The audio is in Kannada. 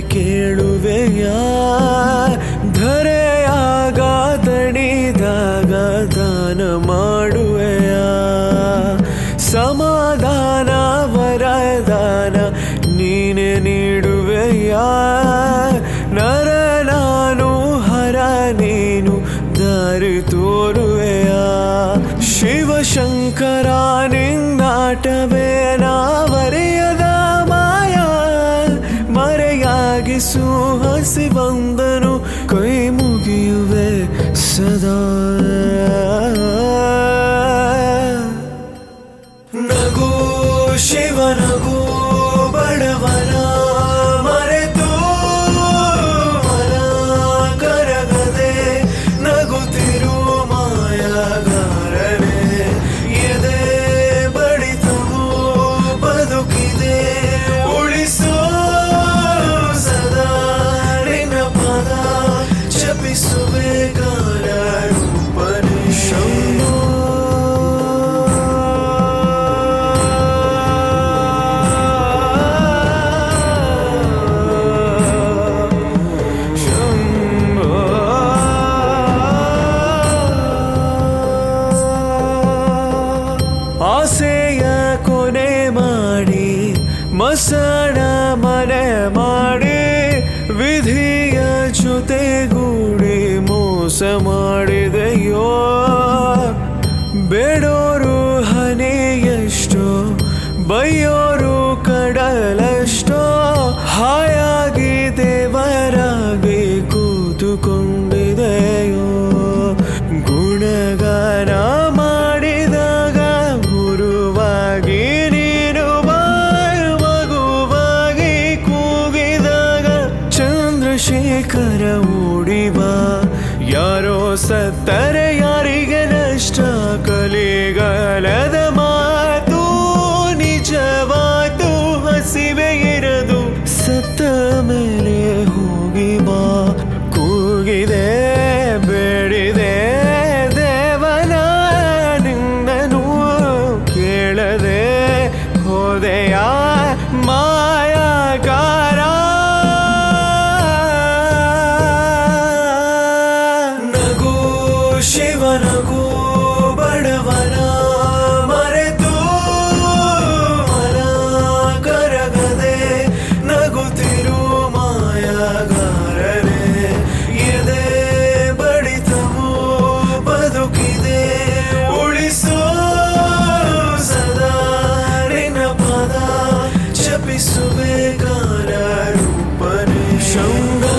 ಕೇಳುವೆಯ ಧರೆಯಾಗ ದಣಿದಾಗ ದಾನ ಮಾಡುವೆಯ ಸಮಾಧಾನ ವರದಾನ ನೀನೆ ನೀಡುವೆಯ ನರ ನಾನು ಹರ ನೀನು ದಾರಿ ತೋರುವೆಯ ಶಿವಶಂಕರ ನಿನ್ನಾಟವೇ ನಾವರೆಯದ ಮಾಯ ಮರೆಯಾಗಿಸು ಹಸಿ ಬಂದನು ಕೈ ಮುಗಿಯುವೆ ಸದಾ ನಗು ಶಿವನಗು ಬಡವನ ಮರೆತು ಮನ ಕರಗದೆ ನಗುತ್ತಿರು ಮಾಯಗಾರನೆ ಎದೆ ಬಡಿತವು ಬದುಕಿದೆ ಉಳಿಸೋ ಸದಾ ನಿನ್ನ ಪದ ಜಪಿಸುವೆ ಗಾನ ರೂಪನೆ ಆಸೆಯ ಕೊನೆ ಮಾಡಿ ಮಸಣ ಮನೆ ಮಾಡಿ ವಿಧಿಯ ಜೊತೆಗೂಡಿ ಮೋಸ ಮಾಡಿದೆಯೋ ಬೇಡೋರು ಹನೆಯಷ್ಟೋ ಬೈಯೋರು ಕಡಲಷ್ಟೋ ಹಾಯಾಗಿ ದೇವರಾಗಿ ಕೂತುಕೊಂಡಿದೆಯೋ ಗುಣಗಾನ ಮಾಡಿದಾಗ ಗುರುವಾಗಿ ನೀನು ಬಾಯ್ ಮಗುವಾಗಿ ಕೂಗಿದಾಗ ಚಂದ್ರಶೇಖರ ಓಡಿಬಾ ಯಾರೋ ಸತ್ತರೆ ಯಾರಿಗೆ ನಷ್ಟ ಕಲಿಗಾಲದ ಮಾತು ನಿಜವಾತು ಹಸಿವೆ ಇರದು ಸತ್ತ ಮೇಲೆ ಹೋಗಿ ಬಾ ಕೂಗಿದೆ ಬೇಡಿದೆ ದೇವನ ನಿನ್ನನು ಕೇಳದೆ ಹೋದೆಯ ಮಾಯಕಾರ ನಗು ಶಿವನಗು ಬಡವನ ಮರೆತು ಮನ ಕರಗದೆ ನಗುತ್ತಿರು ಮಾಯಗಾರನೆ ಎದೆ ಬಡಿತವು ಬದುಕಿದೆ ಉಳಿಸೋ ಸದಾ ನಿನ್ನ ಪದ ಜಪಿಸುವೆ ಗಾನ ರೂಪನೆ ಶೃಂಗ